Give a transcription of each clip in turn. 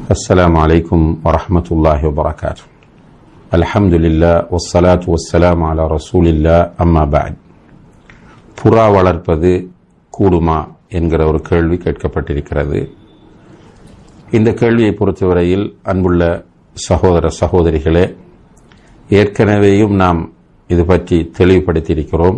السلام عليكم ورحمة الله وبركاته الحمد لله والصلاة والسلام على رسول الله أما بعد புறா வளர்ப்பது கூடுமா என்கிற ஒரு கேள்வி கேட்கப்பட்டிருக்கிறது இந்த கேள்வியை பொறுத்தவரையில் அன்புள்ள சகோதர சகோதரிகளே ஏற்கனவேயும் நாம் இது பற்றி தெளிவுபடுத்தியிருக்கிறோம்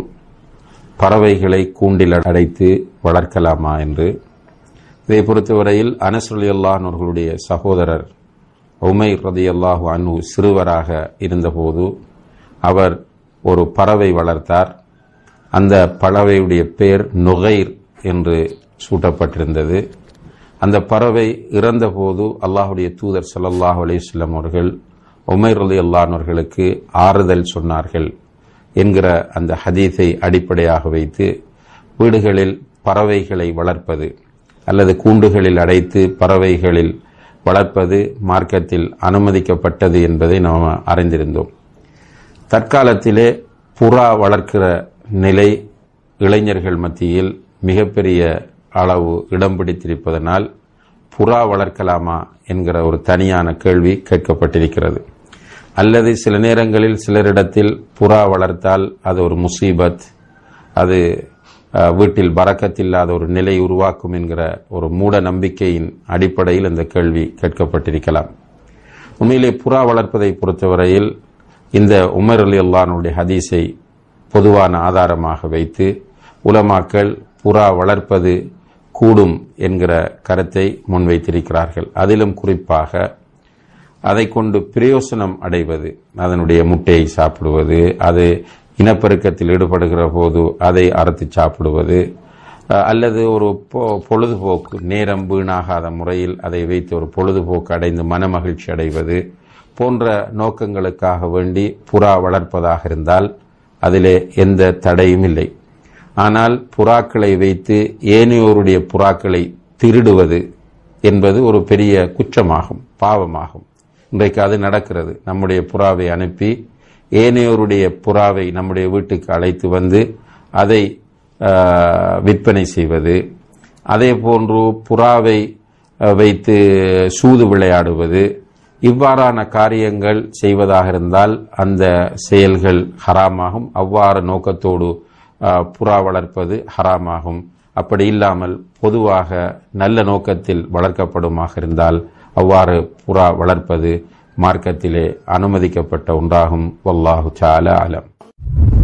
பறவைகளை கூண்டில் அடைத்து வளர்க்கலாமா என்று இதை பொறுத்தவரையில் அனசுலி அல்லாஹர்களுடைய சகோதரர் உமை ரதி அல்லாஹு அனு சிறுவராக இருந்தபோது அவர் ஒரு பறவை வளர்த்தார் அந்த பறவையுடைய பெயர் நுகைர் என்று சூட்டப்பட்டிருந்தது அந்த பறவை இறந்தபோது அல்லாஹுடைய தூதர் ஸல்லல்லாஹு அலைஹி வஸல்லம் அவர்கள் உமைர் ரலி அல்லாஹர்களுக்கு ஆறுதல் சொன்னார்கள் என்கிற அந்த ஹதீஸை அடிப்படையாக வைத்து வீடுகளில் பறவைகளை வளர்ப்பது அல்லது கூண்டுகளில் அடைத்து பறவைகளில் வளர்ப்பது மார்க்கத்தில் அனுமதிக்கப்பட்டது என்பதை நாம் அறிந்திருந்தோம் தற்காலத்திலே புறா வளர்க்கிற நிலை இளைஞர்கள் மத்தியில் மிகப்பெரிய அளவு இடம் பிடித்திருப்பதனால் புறா வளர்க்கலாமா என்கிற ஒரு தனியான கேள்வி கேட்கப்பட்டிருக்கிறது அல்லது சில நேரங்களில் சிலரிடத்தில் புறா வளர்த்தால் அது ஒரு முசீபத் அது அஹ், வீட்டில் பறக்கத்தில்லாத ஒரு நிலை உருவாக்கும் என்கிற ஒரு மூட நம்பிக்கையின் அடிப்படையில் இந்த கேள்வி கேட்கப்பட்டிருக்கலாம் உண்மையிலே புறா வளர்ப்பதை பொறுத்தவரையில் இந்த உமர் அலி அல்லானுடைய ஹதீஸை பொதுவான ஆதாரமாக வைத்து உலமாக்கள் புறா வளர்ப்பது கூடும் என்கிற கருத்தை முன்வைத்திருக்கிறார்கள் அதிலும் குறிப்பாக அதை கொண்டு பிரயோசனம் அடைவது அதனுடைய முட்டையை சாப்பிடுவது அது இனப்பெருக்கத்தில் ஈடுபடுகிற போது அதை அறுத்து சாப்பிடுவது அஹ், அல்லது ஒரு பொ- பொழுதுபோக்கு நேரம் வீணாகாத முறையில் அதை வைத்து ஒரு பொழுதுபோக்கு அடைந்து மனமகிழ்ச்சி அடைவது போன்ற நோக்கங்களுக்காக வேண்டி புறா வளர்ப்பதாக இருந்தால் அதிலே எந்த தடையும் இல்லை ஆனால் புறாக்களை வைத்து ஏனையோருடைய புறாக்களை திருடுவது என்பது ஒரு பெரிய குற்றமாகும் பாவமாகும் இன்றைக்கு அது நடக்கிறது நம்முடைய புறாவை அனுப்பி ஏனையோருடைய புறாவை நம்முடைய வீட்டுக்கு அழைத்து வந்து அதை ஆஹ், விற்பனை செய்வது அதே போன்று புறாவை அஹ், வைத்து சூது விளையாடுவது இவ்வாறான காரியங்கள் செய்வதாக இருந்தால் அந்த செயல்கள் ஹராமாகும் அவ்வாறு நோக்கத்தோடு ஆஹ், புறா வளர்ப்பது ஹராமாகும் அப்படி இல்லாமல் பொதுவாக நல்ல நோக்கத்தில் வளர்க்கப்படுமாக இருந்தால் அவ்வாறு புறா வளர்ப்பது மார்க்கத்திலே அனுமதிக்கப்பட்ட ஒன்றாகும் வல்லாஹு சால அலம்